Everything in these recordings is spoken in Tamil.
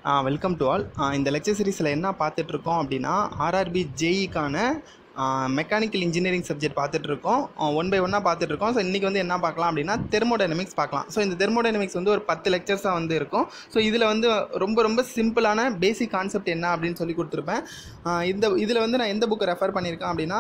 வெல்கம் டு ஆல் இந்த லெக்சர் சீரிஸில் என்ன பார்த்துட்ருக்கோம் அப்படின்னா ஆர்ஆர்பி ஜேஇக்கான மெக்கானிக்கல் இன்ஜினியரிங் சப்ஜெக்ட் பார்த்துட்ருக்கோம் ஒன் பை ஒன்னாக பார்த்துட்ருக்கோம் ஸோ இன்றைக்கி வந்து என்ன பார்க்கலாம் அப்படின்னா தெர்மோடைனமிக்ஸ் பார்க்கலாம் ஸோ இந்த தெர்மோடைனமிக்ஸ் வந்து ஒரு பத்து லெக்சர்ஸாக வந்து இருக்கும் ஸோ இதில் வந்து ரொம்ப ரொம்ப சிம்பிளான பேசிக் கான்செப்ட் என்ன அப்படின்னு சொல்லி கொடுத்துருப்பேன் ஆஹ் இந்த இதில் வந்து நான் எந்த புக்கை ரெஃபர் பண்ணியிருக்கேன் அப்படின்னா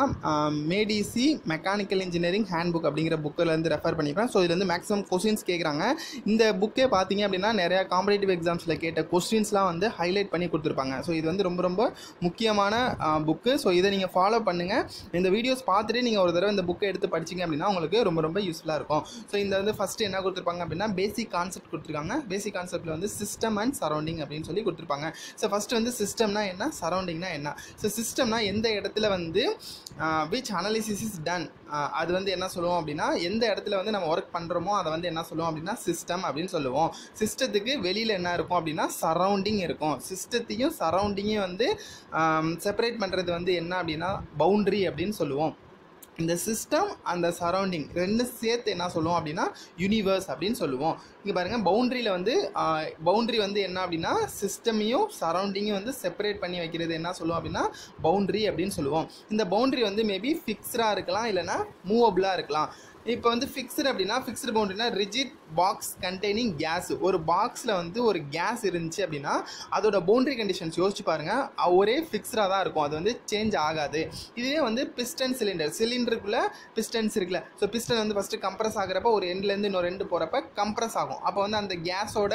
made easy mechanical engineering handbook அப்படிங்கிற புக்கில் இருந்து ரெஃபர் பண்ணியிருப்பேன் ஸோ இதுல வந்து மேக்ஸிமம் கொஸ்டின்ஸ் கேட்குறாங்க இந்த புக்கே பார்த்தீங்க அப்படின்னா நிறையா காம்படேட்டிவ் எக்ஸாம்ஸில் கேட்ட கொஸ்டின்ஸ்லாம் வந்து ஹைலைட் பண்ணி கொடுத்துருப்பாங்க ஸோ இது வந்து ரொம்ப ரொம்ப முக்கியமான புக்கு ஸோ இதை நீங்கள் ஃபாலோ பண்ணுங்கள் இந்த வீடியோஸ் பார்த்துட்டு நீங்கள் ஒரு தடவை இந்த புக்கை எடுத்து படிச்சீங்க அப்படின்னா உங்களுக்கு ரொம்ப ரொம்ப யூஸ்ஃபுல்லாக இருக்கும் ஸோ இந்த வந்து ஃபஸ்ட்டு என்ன கொடுத்துருப்பாங்க அப்படின்னா பேசிக் கான்செப்ட் கொடுத்துருக்காங்க பேசிக் கான்செப்ட்டில் வந்து சிஸ்டம் அண்ட் சரௌண்டிங் அப்படின்னு சொல்லி கொடுத்துருப்பாங்க ஸோ ஃபஸ்ட்டு வந்து சிஸ்டம்னா என்ன சரௌண்டிங்னா என்ன ஸோ சிஸ்டம்னா எந்த இடத்துல வந்து விச் அனாலிசிஸ் இஸ் டன் அது வந்து என்ன சொல்லுவோம் அப்படின்னா எந்த இடத்துல வந்து நம்ம ஒர்க் பண்ணுறோமோ அதை வந்து என்ன சொல்லுவோம் அப்படின்னா சிஸ்டம் அப்படின்னு சொல்லுவோம் சிஸ்டத்துக்கு வெளியில் என்ன இருக்கும் அப்படின்னா சரௌண்டிங் இருக்கும் சிஸ்டத்தையும் சரௌண்டிங்கையும் வந்து செப்பரேட் பண்ணுறது வந்து என்ன அப்படின்னா பவுண்ட்ரி அப்படின்னு சொல்லுவோம் இந்த சிஸ்டம் அந்த சரௌண்டிங் ரெண்டு சேர்த்து என்ன சொல்லுவோம் அப்படின்னா யூனிவர்ஸ் அப்படின்னு சொல்லுவோம் இங்கே பாருங்கள் பவுண்ட்ரியில் வந்து பவுண்ட்ரி வந்து என்ன அப்படின்னா சிஸ்டமையும் சரௌண்டிங்கையும் வந்து செப்பரேட் பண்ணி வைக்கிறது என்ன சொல்லுவோம் அப்படின்னா பவுண்ட்ரி அப்படின்னு சொல்லுவோம் இந்த பவுண்ட்ரி வந்து மேபி ஃபிக்ஸ்டாக இருக்கலாம் இல்லைனா மூவபிளாக இருக்கலாம் இப்போ வந்து ஃபிக்ஸ்டு அப்படின்னா ஃபிக்ஸ்டு பவுண்ட்ரினா ரிஜிட் பாக்ஸ் கண்டெய்னிங் கேஸ் ஒரு பாக்ஸில் வந்து ஒரு கேஸ் இருந்துச்சு அப்படின்னா அதோட பவுண்ட்ரி கண்டிஷன்ஸ் யோசிச்சு பாருங்கள் ஒரே ஃபிக்ஸ்டாக தான் இருக்கும் அது வந்து சேஞ்ச் ஆகாது இதுவே வந்து பிஸ்டன் சிலிண்டர் சிலிண்டருக்குள்ளே பிஸ்டன்ஸ் இருக்குல்ல ஸோ பிஸ்டன் வந்து ஃபஸ்ட்டு கம்ப்ரஸ் ஆகிறப்ப ஒரு எண்ட்லேருந்து இன்னொரு ரெண்டு போகிறப்ப கம்ப்ரஸ் ஆகும் அப்போ வந்து அந்த கேஸோட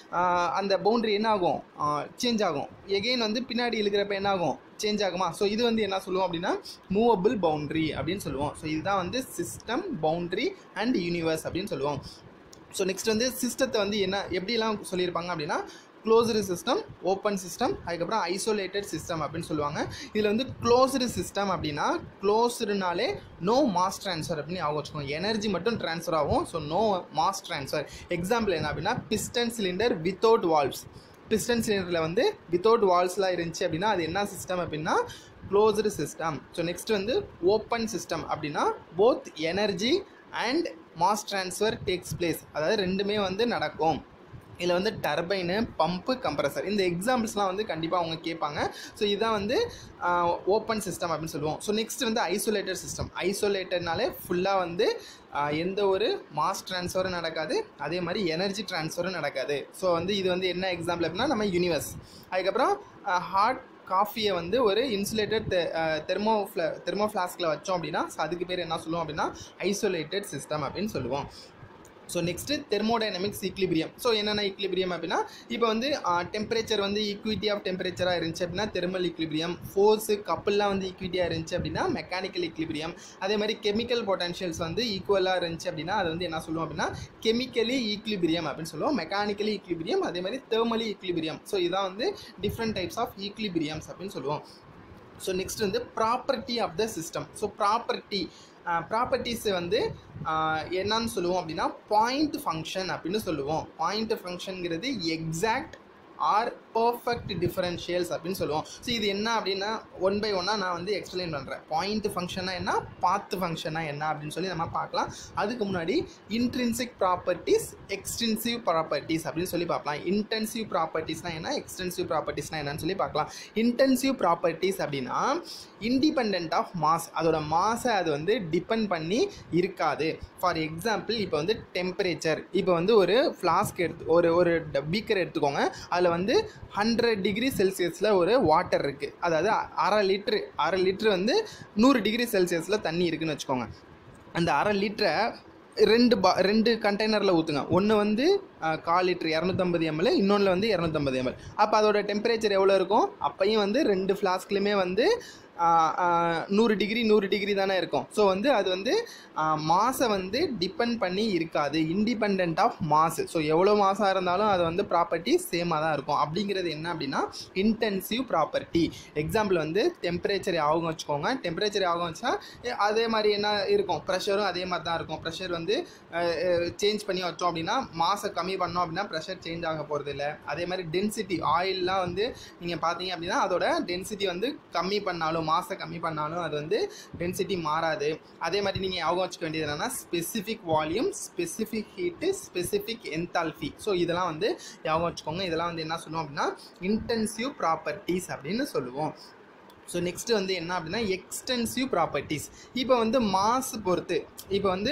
அந்த பவுண்ட்ரி என்ன ஆகும் சேஞ்ச் ஆகும் எகெயின் வந்து பின்னாடி இழுக்கிறப்ப என்ன ஆகும் சேஞ்ச் ஆகுமா ஸோ இது வந்து என்ன சொல்லுவோம் அப்படின்னா மூவபிள் பவுண்ட்ரி அப்படின்னு சொல்லுவோம் ஸோ இதுதான் வந்து சிஸ்டம் பவுண்ட்ரி அண்ட் யூனிவர்ஸ் அப்படின்னு சொல்லுவோம் ஸோ நெக்ஸ்ட் வந்து சிஸ்டத்தை வந்து என்ன எப்படிலாம் சொல்லியிருப்பாங்க அப்படின்னா க்ளோஸ்டு சிஸ்டம் ஓப்பன் சிஸ்டம் அதுக்கப்புறம் ஐசோலேட்டட் சிஸ்டம் அப்படின்னு சொல்லுவாங்க இதில் வந்து க்ளோஸ்டு சிஸ்டம் அப்படின்னா க்ளோஸ்டுனாலே நோ மாஸ் ட்ரான்ஸ்ஃபர் அப்படின்னு ஞாபகம் வச்சுக்கோங்க எனர்ஜி மட்டும் ட்ரான்ஸ்ஃபர் ஆகும் so no mass transfer example என்ன அப்படின்னா piston cylinder without valves piston சிலிண்டரில் வந்து வித்தவுட் வால்ஸ்லாம் இருந்துச்சு அப்படின்னா அது என்ன சிஸ்டம் அப்படின்னா க்ளோஸ்டு சிஸ்டம் ஸோ நெக்ஸ்ட் வந்து ஓப்பன் சிஸ்டம் அப்படின்னா both energy and mass transfer takes place அதாவது ரெண்டுமே வந்து நடக்கும் இதில் வந்து டர்பைனு பம்பு கம்ப்ரஸர் இந்த எக்ஸாம்பிள்ஸ்லாம் வந்து கண்டிப்பாக அவங்க கேட்பாங்க ஸோ இதுதான் வந்து ஓப்பன் சிஸ்டம் அப்படின்னு சொல்லுவோம் ஸோ நெக்ஸ்ட் வந்து ஐசோலேட்டட் சிஸ்டம் ஐசோலேட்டட்னாலே ஃபுல்லாக வந்து எந்த ஒரு மாஸ் ட்ரான்ஸ்ஃபரும் நடக்காது அதே மாதிரி எனர்ஜி ட்ரான்ஸ்ஃபரும் நடக்காது ஸோ வந்து இது வந்து என்ன எக்ஸாம்பிள் அப்படின்னா நம்ம யூனிவர்ஸ் அதுக்கப்புறம் ஹாட் காஃபியை வந்து ஒரு இன்சுலேட்டட் தெர்மோ ஃப்ள தெர்மோ ஃப்ளாஸ்கில் வச்சோம் அப்படின்னா அதுக்கு பேர் என்ன சொல்லுவோம் அப்படின்னா ஐசோலேட்டட் சிஸ்டம் அப்படின்னு சொல்லுவோம் so next thermodynamics equilibrium so என்னென்ன ஈக்லிபிரியம் அப்படின்னா இப்போ வந்து டெம்பரேச்சர் வந்து ஈக்விட்டி ஆஃப் டெம்பரேச்சராக இருந்துச்சு அப்படின்னா தெர்மல் ஈக்லிபிரியம் ஃபோர்ஸு கப்பல்லாம் வந்து ஈக்விட்டியாக இருந்துச்சு அப்படின்னா மெக்கானிக்கல் ஈக்லிபிரியம் அதே மாதிரி கெமிக்கல் பொட்டன்ஷியல்ஸ் வந்து ஈக்குவலாக இருந்துச்சு அப்படின்னா அது வந்து என்ன சொல்லுவோம் அப்படின்னா கெமிக்கலி ஈக்லிபிரியம் அப்படின்னு சொல்லுவோம் மெக்கானிக்கலி ஈக்லிபிரியம் அதே மாதிரி தெர்மலி ஈக்லிபிரியம் ஸோ இதான் வந்து டிஃப்ரெண்ட் டைப்ஸ் ஆஃப் ஈக்லிபிரியம்ஸ் அப்படின்னு சொல்லுவோம் ஸோ நெக்ஸ்ட் வந்து property of the system so property properties வந்து என்னன்னு சொல்லுவோம் அப்படின்னா பாயிண்ட் ஃபங்க்ஷன் அப்படின்னு சொல்லுவோம் பாயிண்ட் ஃபங்க்ஷனுங்கிறது எக்ஸாக்ட் ஆர் பர்ஃபெக்ட் டிஃபரன்ஷியல்ஸ் அப்படின்னு சொல்லுவோம் ஸோ இது என்ன அப்படின்னா ஒன் பை ஒன்னாக நான் வந்து எக்ஸ்பிளைன் பண்ணுறேன் பாயிண்ட் ஃபங்க்ஷனா என்ன பாத்து ஃபங்க்ஷனா என்ன அப்படின்னு சொல்லி நம்ம பார்க்கலாம் அதுக்கு முன்னாடி இன்ட்ரின்சிக் ப்ராப்பர்ட்டிஸ் எக்ஸ்டென்சிவ் ப்ராப்பர்ட்டிஸ் அப்படின்னு சொல்லி பார்க்கலாம் இன்டென்சிவ் ப்ராப்பர்ட்டிஸ்னால் என்ன எக்ஸ்டென்சிவ் ப்ராப்பர்ட்டிஸ்னால் என்னன்னு சொல்லி பார்க்கலாம் இன்டென்சிவ் ப்ராப்பர்ட்டிஸ் அப்படின்னா இண்டிபெண்ட் ஆஃப் மாஸ் அதோட மாஸை அது வந்து டிபெண்ட் பண்ணி இருக்காது ஃபார் எக்ஸாம்பிள் இப்போ வந்து டெம்பரேச்சர் இப்போ வந்து ஒரு ஃப்ளாஸ்க் எடுத்து ஒரு ஒரு பீக்கர் எடுத்துக்கோங்க அதில் வந்து ஹண்ட்ரட் டிகிரி செல்சியஸில் ஒரு வாட்டர் இருக்குது அதாவது அரை லிட்ரு அரை லிட்ரு வந்து நூறு டிகிரி செல்சியஸில் தண்ணி இருக்குதுன்னு வச்சுக்கோங்க அந்த அரை லிட்டரை ரெண்டு பா ரெண்டு கண்டெய்னரில் ஊற்றுங்க ஒன்று வந்து கால் லிட்ரு இரநூத்தம்பது எம்எல் இன்னொன்றில் வந்து இரநூத்தம்பது எம்எல் அப்போ அதோட டெம்பரேச்சர் எவ்வளோ இருக்கும் அப்பையும் வந்து ரெண்டு ஃப்ளாஸ்க்லையுமே வந்து நூறு டிகிரி நூறு டிகிரி தானே இருக்கும் ஸோ வந்து அது வந்து மாஸை வந்து டிபெண்ட் பண்ணி இருக்காது இண்டிபெண்ட் ஆஃப் மாஸ் ஸோ எவ்வளோ மாசாக இருந்தாலும் அது வந்து ப்ராப்பர்ட்டி சேமாக தான் இருக்கும் அப்படிங்கிறது என்ன அப்படின்னா இன்டென்சிவ் ப்ராப்பர்ட்டி எக்ஸாம்பிள் வந்து டெம்பரேச்சர் ஆகும் வச்சுக்கோங்க டெம்பரேச்சர் ஆகும் வச்சா அதே மாதிரி என்ன இருக்கும் ப்ரெஷரும் அதே மாதிரி தான் இருக்கும் ப்ரெஷர் வந்து சேஞ்ச் பண்ணி வச்சோம் அப்படின்னா மாசை கம்மி கம்மி பண்ணோம் அப்படின்னா ப்ரெஷர் சேஞ்ச் ஆக போகிறது இல்லை அதே மாதிரி டென்சிட்டி ஆயிலெலாம் வந்து நீங்கள் பார்த்தீங்க அப்படின்னா அதோட டென்சிட்டி வந்து கம்மி பண்ணாலும் மாசை கம்மி பண்ணாலும் அது வந்து டென்சிட்டி மாறாது அதே மாதிரி நீங்கள் ஞாபகம் வச்சுக்க வேண்டியது என்னென்னா specific volume specific heat specific enthalpy so இதெல்லாம் வந்து ஞாபகம் வச்சுக்கோங்க இதெல்லாம் வந்து என்ன சொல்லுவோம் அப்படின்னா இன்டென்சிவ் ப்ராப்பர்ட்டிஸ் அப்படின்னு சொல்லுவோம் ஸோ நெக்ஸ்ட்டு வந்து என்ன அப்படின்னா எக்ஸ்டென்சிவ் ப்ராப்பர்ட்டிஸ் இப்போ வந்து மாஸ் பொறுத்து இப்போ வந்து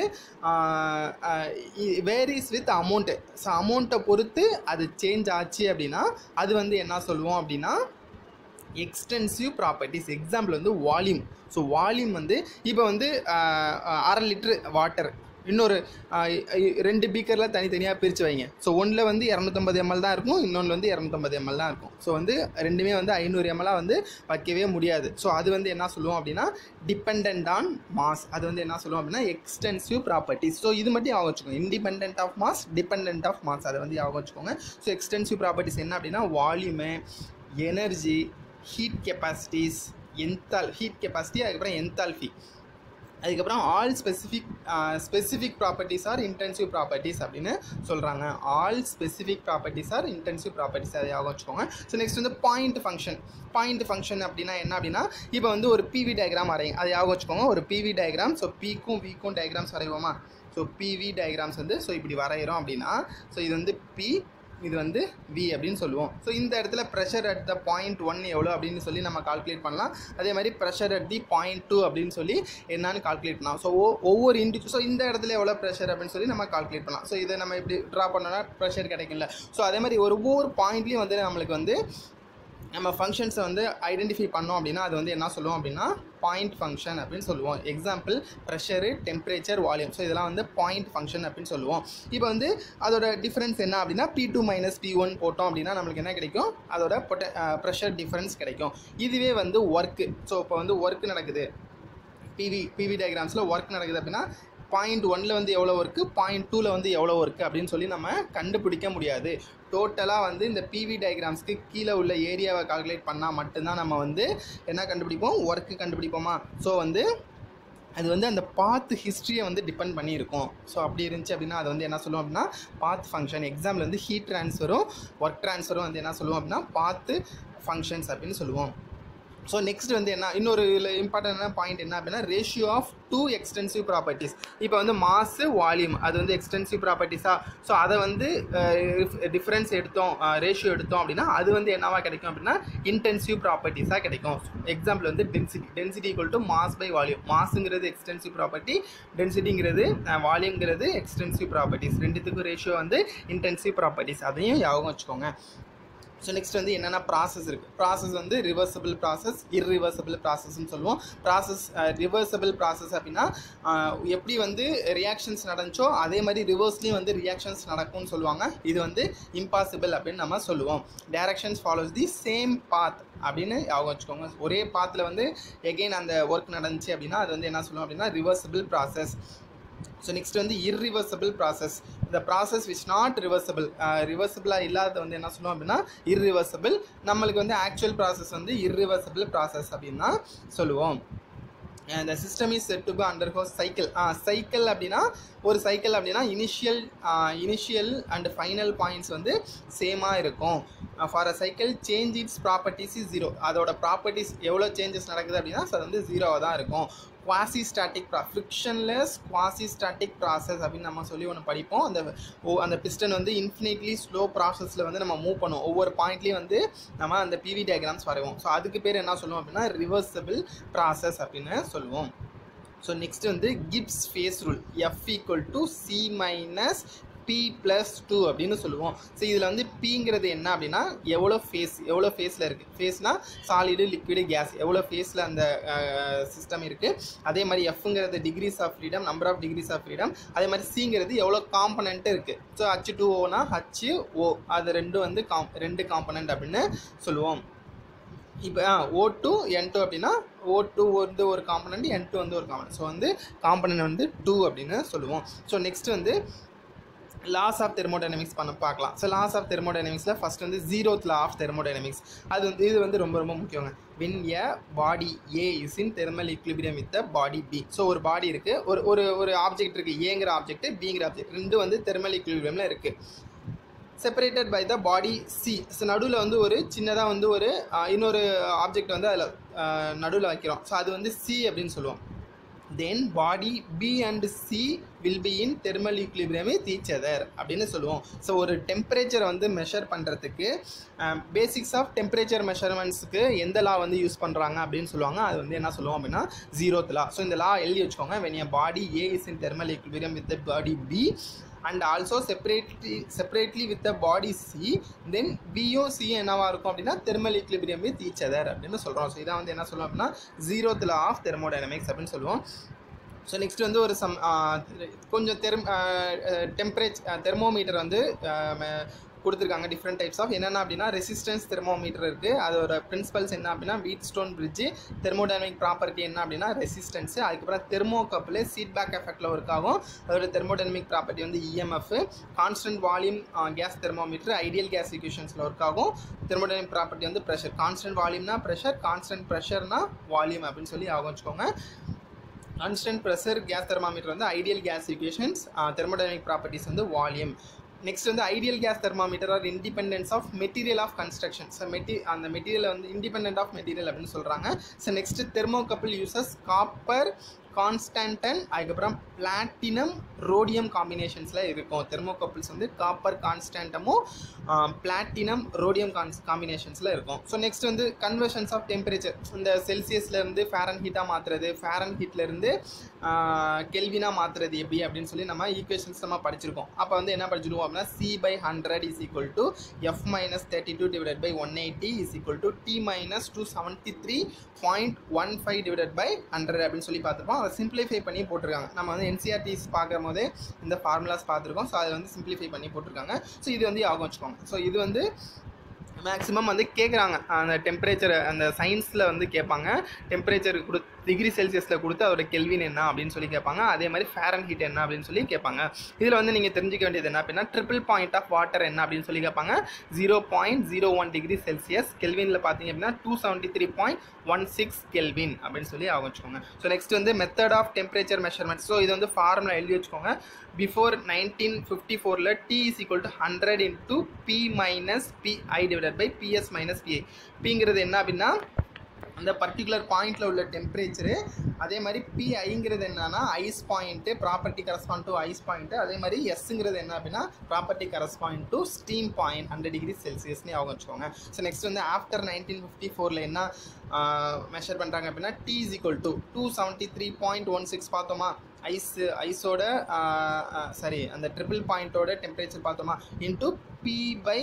வேரிஸ் வித் அமௌண்ட்டு ஸோ அமௌண்ட்டை பொறுத்து அது சேஞ்ச் ஆச்சு அப்படின்னா அது வந்து என்ன சொல்லுவோம் அப்படின்னா எக்ஸ்டென்சிவ் ப்ராப்பர்ட்டிஸ் எக்ஸாம்பிள் வந்து வால்யூம் ஸோ வால்யூம் வந்து இப்போ வந்து ஆஹ், ஆஹ், அரை லிட்ரு வாட்டர் இன்னொரு ஆஹ், இ- ரெண்டு பீக்கரில் தனித்தனியாக பிரித்து வைங்க ஸோ ஒன்றில் வந்து இரநூத்தம்பது எம்எல் தான் இருக்கும் இன்னொன்று வந்து இரநூத்தம்பது எம்எல் தான் இருக்கும் ஸோ வந்து ரெண்டுமே வந்து ஐநூறு எம்எல்லாக வந்து வைக்கவே முடியாது ஸோ அது வந்து என்ன சொல்லுவோம் அப்படின்னா டிபெண்ட் ஆன் மாஸ் அது வந்து என்ன சொல்லுவோம் அப்படின்னா எக்ஸ்டென்சிவ் ப்ராப்பர்ட்டிஸ் ஸோ இது மட்டும் ஞாபகம் வச்சுக்கோங்க independent of mass dependent of mass அதை வந்து ஞாபகம் வச்சுக்கோங்க ஸோ எக்ஸ்டென்சிவ் ப்ராப்பர்ட்டிஸ் என்ன அப்படின்னா வால்யூமு எனர்ஜி ஹீட் கெப்பாசிட்டிஸ் என்தால் ஹீட் கெப்பாசிட்டி அதுக்கப்புறம் என்தால்ஃபி அதுக்கப்புறம் all specific specific properties are intensive properties அப்படின்னு சொல்கிறாங்க all specific properties are intensive properties அதை ஞாபகம் வச்சுக்கோங்க ஸோ நெக்ஸ்ட் வந்து பாயிண்ட் ஃபங்க்ஷன் பாயிண்ட் ஃபங்க்ஷன் அப்படின்னா என்ன அப்படின்னா இப்போ வந்து ஒரு பிவி டயக்ராம் வரையும் அதை ஞாபகம் வச்சுக்கோங்க ஒரு பிவி டயக்ராம் ஸோ பிக்கும் விக்கும் டயக்ராம்ஸ் வரைவோமா ஸோ பிவி டயக்ராம்ஸ் வந்து ஸோ இப்படி வரைகிறோம் அப்படின்னா ஸோ இது வந்து பி இது வந்து வி அப்படின்னு சொல்லுவோம் ஸோ இந்த இடத்துல pressure at the point one எவ்வளோ அப்படின்னு சொல்லி நம்ம கால்குலேட் பண்ணலாம் அதே மாதிரி pressure at the point two அப்படின்னு சொல்லி என்னன்னு கால்குலேட் பண்ணலாம் ஸோ ஒவ்வொரு இண்டிவிஜு ஸோ இந்த இடத்துல எவ்வளோ ப்ரெஷர் அப்படின்னு சொல்லி நம்ம கால்குலேட் பண்ணலாம் ஸோ இதை நம்ம இப்படி ட்ரா பண்ணோம்னா ப்ரெஷர் கிடைக்கும்ல ஸோ அதே மாதிரி ஒரு ஒவ்வொரு பாயிண்ட்லேயும் வந்து நம்மளுக்கு வந்து நம்ம ஃபங்க்ஷன்ஸை வந்து ஐடென்டிஃபை பண்ணோம் அப்படின்னா அது வந்து என்ன சொல்லுவோம் அப்படின்னா பாயிண்ட் ஃபங்க்ஷன் அப்படின்னு சொல்லுவோம் example pressure temperature volume so இதெல்லாம் வந்து பாயிண்ட் ஃபங்க்ஷன் அப்படின்னு சொல்லுவோம் இப்போ வந்து அதோட டிஃப்ரென்ஸ் என்ன அப்படின்னா P two minus P one போட்டோம் அப்படின்னா நம்மளுக்கு என்ன கிடைக்கும் அதோட பொட்ட ப்ரெஷர் டிஃப்ரென்ஸ் கிடைக்கும் இதுவே வந்து ஒர்க்கு ஸோ இப்போ வந்து ஒர்க் நடக்குது பிவி பிவி டயக்ராம்ஸில் ஒர்க் நடக்குது அப்படின்னா பாயிண்ட் ஒன்ல வந்து எவ்வளோ ஒர்க்கு பாயிண்ட் டூவில் வந்து எவ்வளோ ஒர்க்கு அப்படின்னு சொல்லி நம்ம கண்டுபிடிக்க முடியாது டோட்டலாக வந்து இந்த பிவி டயக்ராம்ஸ்க்கு கீழே உள்ள ஏரியாவை கால்குலேட் பண்ணால் மட்டும்தான் நம்ம வந்து என்ன கண்டுபிடிப்போம் ஒர்க்கு கண்டுபிடிப்போமா ஸோ வந்து அது வந்து அந்த பாத் ஹிஸ்ட்ரியை வந்து டிபெண்ட் பண்ணியிருக்கும் ஸோ அப்படி இருந்துச்சு அப்படின்னா அது வந்து என்ன சொல்லுவோம் அப்படின்னா பாத் ஃபங்க்ஷன் எக்ஸாம்பிள் வந்து ஹீட் ட்ரான்ஸ்ஃபரும் ஒர்க் ட்ரான்ஸ்ஃபரும் வந்து என்ன சொல்லுவோம் அப்படின்னா பாத்து ஃபங்க்ஷன்ஸ் அப்படின்னு சொல்லுவோம் ஸோ நெக்ஸ்ட் வந்து என்ன இன்னொரு இம்பார்ட்டன்டான பாயிண்ட் என்ன அப்படின்னா ratio of two extensive properties இப்போ வந்து மாசு வால்யூம் அது வந்து எக்ஸ்டென்சிவ் ப்ராப்பர்ட்டிஸாக ஸோ அதை வந்து டிஃப்ரென்ஸ் எடுத்தோம் ரேஷியோ எடுத்தோம் அப்படின்னா அது வந்து என்னவா கிடைக்கும் அப்படின்னா இன்டென்சிவ் ப்ராப்பர்ட்டிஸாக கிடைக்கும் எக்ஸாம்பிள் வந்து density density equal to mass by volume மாஸுங்கிறது எக்ஸ்டென்சிவ் ப்ராப்பர்ட்டி டென்சிட்டிங்கிறது வால்யூம்ங்கிறது எக்ஸ்டென்சிவ் ப்ராப்பர்ட்டிஸ் ரெண்டுத்துக்கும் ரேஷியோ வந்து இன்டென்சிவ் ப்ராப்பர்ட்டிஸ் அதையும் ஞாபகம் வச்சுக்கோங்க ஸோ நெக்ஸ்ட் வந்து என்னென்ன ப்ராசஸ் இருக்குது ப்ராசஸ் வந்து ரிவர்சபிள் ப்ராசஸ் இர்ரிவர்சபிள் ப்ராசஸ்னு சொல்லுவோம் ப்ராசஸ் ரிவர்சபிள் ப்ராசஸ் அப்படின்னா அஹ், எப்படி வந்து ரியாக்ஷன்ஸ் நடந்துச்சோ அதே மாதிரி ரிவர்ஸ்லேயும் வந்து ரியாக்ஷன்ஸ் நடக்கும்னு சொல்லுவாங்க இது வந்து இம்பாசிபிள் அப்படின்னு நம்ம சொல்லுவோம் directions follows the same path அப்படின்னு ஞாபகம் வச்சுக்கோங்க ஒரே பாத்தில் வந்து எகெயின் அந்த ஒர்க் நடந்துச்சு அப்படின்னா அது வந்து என்ன சொல்லுவோம் அப்படின்னா ரிவர்சபிள் ப்ராசஸ் ஸோ நெக்ஸ்ட் வந்து இர்ரிவர்சபிள் ப்ராசஸ் இந்த ப்ராசஸ் விச் நாட் ரிவர்சபிள் ரிவர்சபிளாக இல்லாத வந்து என்ன சொல்லுவோம் அப்படின்னா இர்ரிவர்சபிள் நம்மளுக்கு வந்து ஆக்சுவல் ப்ராசஸ் வந்து இர்ரிவர்சபிள் ப்ராசஸ் அப்படின்னு தான் சொல்லுவோம் இந்த system is said to be under ஹோ சைக்கிள் சைக்கிள் அப்படின்னா ஒரு சைக்கிள் அப்படின்னா initial initial and final points வந்து சேமாக இருக்கும் for a cycle change its properties is zero அதோட ப்ராப்பர்ட்டிஸ் எவ்வளோ சேஞ்சஸ் நடக்குது அப்படின்னா so அது வந்து ஜீரோவாக தான் இருக்கும் குவாசி ஸ்டாட்டிக் ப்ரா ஃப்ரிக்ஷன்லெஸ் குவாசி ஸ்டாட்டிக் ப்ராசஸ் அப்படின்னு நம்ம சொல்லி ஒன்று படிப்போம் அந்த ஓ அந்த பிஸ்டன் வந்து இன்ஃபினிட்லி ஸ்லோ ப்ராசஸில் வந்து நம்ம மூவ் பண்ணுவோம் ஒவ்வொரு பாயிண்ட்லேயும் வந்து நம்ம அந்த பிவி டயக்ராம்ஸ் வரைவோம் ஸோ அதுக்கு பேர் என்ன சொல்லுவோம் அப்படின்னா ரிவர்சபிள் ப்ராசஸ் அப்படின்னு சொல்லுவோம் ஸோ நெக்ஸ்ட் வந்து Gibbs phase rule F equal to C minus P plus two அப்படின்னு சொல்லுவோம் ஸோ இதில் வந்து பிங்கிறது என்ன அப்படின்னா எவ்வளோ ஃபேஸ் எவ்வளோ ஃபேஸில் இருக்குது ஃபேஸ்னால் சாலிடு லிக்விடு கேஸ் எவ்வளோ ஃபேஸில் அந்த சிஸ்டம் இருக்குது அதே மாதிரி எஃப்ங்கிறது degrees of freedom number of degrees of freedom அதே மாதிரி சிங்கிறது எவ்வளோ காம்பனண்ட் இருக்குது ஸோ ஹச் டூ ஓனா ஹச் ஓ அது ரெண்டும் வந்து காம் ரெண்டு காம்பனண்ட் அப்படின்னு சொல்லுவோம் இப்போ ஓ டூ என் டூ அப்படின்னா ஓ டூ வந்து ஒரு காம்பனண்ட் என் டூ வந்து ஒரு காம்பனண்ட் ஸோ வந்து காம்பனண்ட் வந்து டூ அப்படின்னு சொல்லுவோம் ஸோ நெக்ஸ்ட் வந்து லாஸ் ஆஃப் தெர்மோடைனமிக்ஸ் பண்ண பார்க்கலாம் ஸோ லாஸ் ஆஃப் தெர்மோடைனமிக்ஸில் ஃபஸ்ட் வந்து ஜீரோத் லா ஆஃப் தெர்மோடைனமிக்ஸ் அது வந்து இது வந்து ரொம்ப ரொம்ப முக்கியங்க when a body A is in thermal equilibrium with body B so ஒரு பாடி இருக்குது ஒரு ஒரு ஒரு ஆப்ஜெக்ட் இருக்குது ஏங்கிற ஆப்ஜெக்ட் பிங்கிற ஆப்ஜெக்ட் ரெண்டும் வந்து தெர்மல் equilibriumல இருக்குது separated by the body C நடுவில் வந்து ஒரு சின்னதாக வந்து ஒரு ஆஹ், இன்னொரு ஆப்ஜெக்ட் வந்து அதில் நடுவில் வைக்கிறோம் ஸோ அது வந்து சி அப்படின்னு சொல்லுவோம் then body B and C will be in thermal equilibrium with each other அப்படின்னு சொல்லுவோம் ஸோ ஒரு டெம்பரேச்சரை வந்து மெஷர் பண்ணுறதுக்கு பேசிக்ஸ் ஆஃப் டெம்பரேச்சர் மெஷர்மெண்ட்ஸுக்கு எந்த லா வந்து யூஸ் பண்ணுறாங்க அப்படின்னு சொல்லுவாங்க அது வந்து என்ன சொல்லுவோம் அப்படின்னா ஜீரோத் லா ஸோ இந்த லா எழுதி வச்சுக்கோங்க when a body A is in thermal equilibrium with body B and also separately separately with the body C then பியும் சி என்னவா இருக்கும் அப்படின்னா thermal equilibrium with each other அப்படின்னு சொல்கிறோம் ஸோ இதான் வந்து என்ன சொல்லுவோம் அப்படின்னா ஜீரோத் லா ஆஃப் தெர்மோடைனமிக்ஸ் அப்படின்னு சொல்லுவோம் ஸோ நெக்ஸ்ட் வந்து ஒரு சம் கொஞ்சம் தெர்ம் டெம்பரேச்சர் தெர்மோமீட்டர் வந்து ஆஹ் ம- கொடுத்துருக்காங்க டிஃப்ரெண்ட் டைப்ஸ் ஆஃப் என்னென்ன அப்படின்னா ரெசிஸ்டன்ஸ் தெர்மோமீட்டர் இருக்குது அதோட பிரின்சிபல்ஸ் என்ன அப்படின்னா வீட் ஸ்டோன் பிரிட்ஜு தெர்மோடைனமிக் ப்ராப்பர்ட்டி என்ன அப்படின்னா ரெசிஸ்டன்ஸு அதுக்கப்புறம் தெர்மோ கப்பில் சீட் பேக் எஃபெக்டில் ஒர்க் ஆகும் அதோட தெர்மோடைனமிக் ப்ராப்பர்ட்டி வந்து EMF constant volume gas thermometer ideal gas ஈக்குவேஷன்ஸில் ஒர்க் ஆகும் தெர்மோடைனமிக் ப்ராப்பர்ட்டி வந்து ப்ரெஷர் கான்ஸ்டன்ட் வால்யூம்னா ப்ரெஷர் கான்ஸ்டன்ட் ப்ரெஷர்னா வால்யூம் அப்படின்னு சொல்லி ஆகும் வச்சுக்கோங்க கான்ஸ்டன்ட் ப்ரெஷர் கேஸ் தெர்மாமீட்டர் வந்து ideal gas equations thermodynamic properties வந்து வால்யூம் நெக்ஸ்ட் வந்து ideal gas thermometer are independence of material of construction so மெட்டி அந்த மெட்டீரியல் வந்து இண்டிபெண்ட் ஆஃப் மெட்டீரியல் அப்படின்னு சொல்கிறாங்க so next thermocouple uses copper Constantine அதுக்கப்புறம் பிளாட்டினம் ரோடியம் காம்பினேஷன்ஸில் இருக்கும் தெர்மோகப்பிள்ஸ் வந்து காப்பர் கான்ஸ்டன்டமும் பிளாட்டினம் ரோடியம் கான்ஸ் காம்பினேஷன்ஸில் இருக்கும் ஸோ நெக்ஸ்ட் வந்து கன்வர்ஷன்ஸ் ஆஃப் டெம்பரேச்சர் இந்த செல்சியஸ்லேருந்து ஃபேரன் ஹீட்டாக மாற்றுறது ஃபேரன் ஹீட்லேருந்து கெல்வினாக மாற்றுறது எப்படி அப்படின்னு சொல்லி நம்ம ஈக்குவேஷன்ஸ் நம்ம படிச்சிருக்கோம் அப்போ வந்து என்ன படிச்சிருக்கோம் அப்படின்னா C by hundred is equal to F minus thirty two divide by one eighty is equal to T minus two seventy three point one five divide by hundred அப்படின்னு சொல்லி பார்த்துருப்போம் அதை சிம்பிளிஃபை பண்ணி போட்டிருக்காங்க நம்ம வந்து என்சிஆர்டிஸ் பார்க்கும் போதே இந்த ஃபார்முலாஸ் பார்த்துருக்கோம் ஸோ அதை வந்து சிம்பிளிஃபை பண்ணி போட்டிருக்காங்க ஸோ இது வந்து ஆகும் வச்சுக்கோங்க ஸோ இது வந்து மேக்ஸிமம் வந்து கேட்குறாங்க அந்த டெம்பரேச்சர் அந்த சயின்ஸில் வந்து கேட்பாங்க டெம்பரேச்சர் கொடு டிகிரி செல்சியஸில் கொடுத்து அதோட கெல்வின் என்ன அப்படின்னு சொல்லி கேட்பாங்க அதே மாதிரி ஃபேரன் ஹீட் என்ன அப்படின்னு சொல்லி கேட்பாங்க இதில் வந்து நீங்கள் தெரிஞ்சுக்க வேண்டியது என்ன அப்படின்னா ட்ரிபிள் பாயிண்ட் ஆஃப் வாட்டர் என்ன அப்படின்னு சொல்லி கேட்பாங்க zero point zero one degree Celsius கெல்வினில் பார்த்தீங்க அப்படின்னா two seventy three point one six kelvin அப்படின்னு சொல்லி ஆகும் வச்சுக்கோங்க ஸோ நெக்ஸ்ட் வந்து method of temperature measurement so இது வந்து ஃபார்முலா எழுதி வச்சுக்கோங்க பிஃபோர் நைன்டீன் ஃபிஃப்டி ஃபோரில் T is equal to hundred into P minus PI divided by PS minus PI பிங்கிறது என்ன அப்படின்னா அந்த பர்டிகுலர் பாயிண்டில் உள்ள டெம்பரேச்சரு அதே மாதிரி பிஐங்கிறது என்னன்னா ice point property correspond to ice point அதே மாதிரி எஸ்ங்கிறது என்ன அப்படின்னா property correspond to steam point hundred degree செல்சியஸ்னு ஆகும் வச்சுக்கோங்க ஸோ நெக்ஸ்ட் வந்து ஆஃப்டர் நைன்டீன் ஃபிஃப்டி ஃபோரில் என்ன மெஷர் பண்ணுறாங்க அப்படின்னா T is equal to two seventy three point one six பார்த்தோமா ஐஸ் ஐஸோட சாரி அந்த ட்ரிபிள் பாயிண்ட்டோட டெம்பரேச்சர் பார்த்தோமா இன்ட்டு பி பை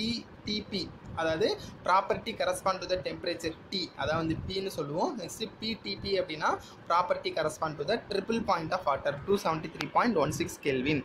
பிடிபி அதாவது property correspond to the temperature T அதாவது வந்து பின்னு சொல்லுவோம் நெக்ஸ்ட் பிடிபி அப்படின்னா property correspond to the triple point of water two seventy three point one six kelvin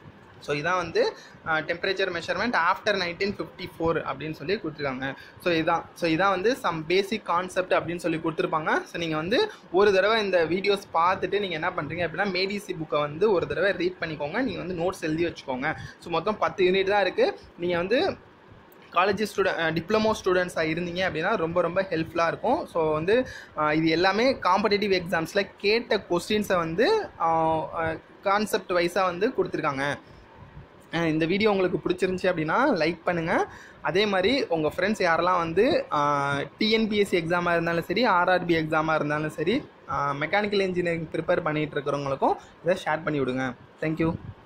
so இதான் வந்து temperature measurement after nineteen fifty four அப்படின்னு சொல்லி கொடுத்துருக்காங்க ஸோ இதான் ஸோ இதான் வந்து சம் பேசிக் கான்செப்ட் அப்படின்னு சொல்லி கொடுத்துருப்பாங்க ஸோ நீங்கள் வந்து ஒரு தடவை இந்த வீடியோஸ் பார்த்துட்டு நீங்கள் என்ன பண்ணுறீங்க அப்படின்னா மேடிசி புக்கை வந்து ஒரு தடவை ரீட் பண்ணிக்கோங்க நீங்கள் வந்து நோட்ஸ் எழுதி வச்சுக்கோங்க ஸோ மொத்தம் பத்து யூனிட் தான் இருக்குது நீங்கள் வந்து காலேஜ் ஸ்டூடெண்ட் டிப்ளமோ ஸ்டூடெண்ட்ஸாக இருந்தீங்க அப்படின்னா ரொம்ப ரொம்ப ஹெல்ப்ஃபுல்லாக இருக்கும் ஸோ வந்து அஹ், இது எல்லாமே காம்படிட்டிவ் எக்ஸாம்ஸில் கேட்ட கொஸ்டின்ஸை வந்து கான்செப்ட் வைஸாக வந்து கொடுத்துருக்காங்க அஹ் இந்த வீடியோ உங்களுக்கு பிடிச்சிருந்துச்சி அப்படின்னா லைக் பண்ணுங்கள் அதே மாதிரி உங்கள் ஃப்ரெண்ட்ஸ் யாரெல்லாம் வந்து டிஎன்பிஎஸ்சி எக்ஸாமாக இருந்தாலும் சரி ஆர்ஆர்பி எக்ஸாமாக இருந்தாலும் சரி மெக்கானிக்கல் இன்ஜினியரிங் ப்ரிப்பேர் பண்ணிகிட்டு இருக்கிறவங்களுக்கும் இதை ஷேர் பண்ணி விடுங்க தேங்க்யூ